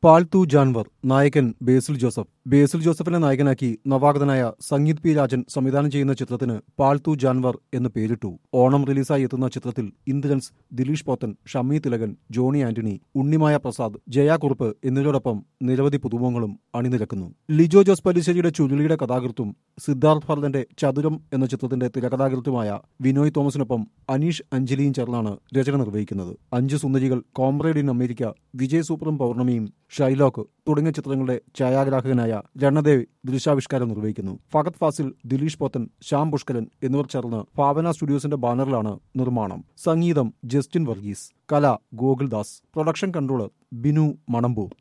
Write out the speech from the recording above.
പാൽത്തു ജാൻവർ നായകൻ ബേസിൽ ജോസഫ് ബേസിൽ ജോസഫിനെ നായകനാക്കി നവാഗതനായ സംഗീത് പി രാജൻ സംവിധാനം ചെയ്യുന്ന ചിത്രത്തിന് പാൽത്തു ജാൻവർ എന്ന് പേരിട്ടു ഓണം റിലീസായി എത്തുന്ന ചിത്രത്തിൽ ഇന്ദ്രൻസ് ദിലീഷ് പോത്തൻ ഷമ്മി തിലകൻ ജോണി ആന്റണി ഉണ്ണിമായ പ്രസാദ് ജയ കുറുപ്പ് എന്നിവരോടൊപ്പം നിരവധി പുതുമുഖങ്ങളും അണിനിരക്കുന്നു ലിജോ ജോസ് പല്ലിശ്ശേരിയുടെ ചുരുളിയുടെ കഥാകൃത്തും സിദ്ധാർത്ഥ് ഭരതന്റെ ചതുരം എന്ന ചിത്രത്തിന്റെ തിരക്കഥാകൃത്തുമായ വിനോയ് തോമസിനൊപ്പം അനീഷ് അഞ്ജലിയും ചേർന്നാണ് രചന നിർവഹിക്കുന്നത് അഞ്ച് സുന്ദരികൾ കോംറേഡ് ഇൻ അമേരിക്ക വിജയ് സൂപ്പറും പൗർണമിയും ഷൈലോക്ക് തുടങ്ങിയ ചിത്രങ്ങളുടെ ഛായാഗ്രാഹകനായ രണദേവ് ദൃശ്യാവിഷ്കാരം നിർവഹിക്കുന്നു ഫഹദ് ഫാസിൽ ദിലീഷ് പോത്തൻ ശ്യാം പുഷ്കരൻ എന്നിവർ ചേർന്ന് ഭാവന സ്റ്റുഡിയോസിന്റെ ബാനറിലാണ് നിർമ്മാണം സംഗീതം ജസ്റ്റിൻ വർഗീസ് കല ഗോകുൽദാസ് പ്രൊഡക്ഷൻ കൺട്രോളർ ബിനു മണമ്പൂർ